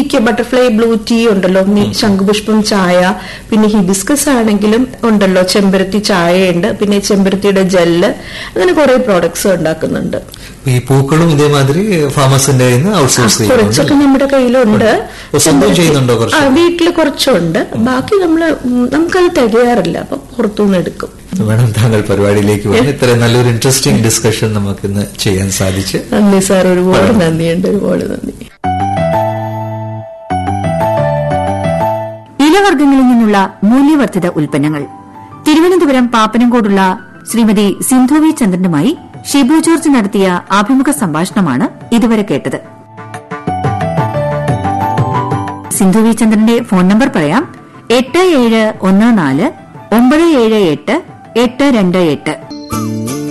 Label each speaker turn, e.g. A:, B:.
A: ടീക്ക് butterfly blue tea ഉണ്ടല്ലോ ഈ ശംഖുപുഷ്പം ചായ പിന്നെ ഹിബിസ്കസ് ആണെങ്കിലും ഉണ്ടല്ലോ ചെമ്പരത്തി ചായയുണ്ട് പിന്നെ ചെമ്പരത്തിയുടെ ജെല്ല് അങ്ങനെ കുറെ പ്രോഡക്ട്സ് ഉണ്ടാക്കുന്നുണ്ട്
B: ഈ പൂക്കളും ഇതേമാതിരി ഫാമസിന്റെ ഔട്ട്സോഴ്സ്
A: കുറച്ചൊക്കെ
B: ചെയ്യുന്നുണ്ട്
A: നമ്മുടെ കയ്യിലുണ്ട്
B: ഓ, സ്വന്തം ചെയ്യുന്നുണ്ടോ കുറച്ച്?
A: ആ വീട്ടില് കുറച്ചുണ്ട് ബാക്കി നമ്മള് ഉം, നമുക്കത് തികയാറില്ല അപ്പൊ പുറത്തുനിന്ന് എടുക്കും
B: വേണം താങ്കൾ പരിപാടിയിലേക്ക് വന്ന് ഇത്ര നല്ലൊരു ഇൻട്രസ്റ്റിംഗ് ഡിസ്കഷൻ നമുക്ക് ഇന്ന് ചെയ്യാൻ സാധിച്ച്
A: നന്ദി സാർ ഒരുപാട് നന്ദിയുണ്ട് ഒരുപാട് നന്ദി
C: ഇലവർഗ്ഗങ്ങളിൽ നിന്നുള്ള മൂല്യവർദ്ധിത ഉൽപ്പന്നങ്ങൾ തിരുവനന്തപുരം പാപ്പനംകോടുള്ള ശ്രീമതി സിന്ധു വി ചന്ദ്രനുമായി ഷിബു ജോർജ് നടത്തിയ അഭിമുഖ സംഭാഷണമാണ് ഇതുവരെ കേട്ടത് സിന്ധു വി ചന്ദ്രന്റെ ഫോൺ നമ്പർ പറയാം എട്ട് ഏഴ് ഒന്ന് നാല് ഒമ്പത് ഏഴ് എട്ട് എട്ട് രണ്ട് എട്ട്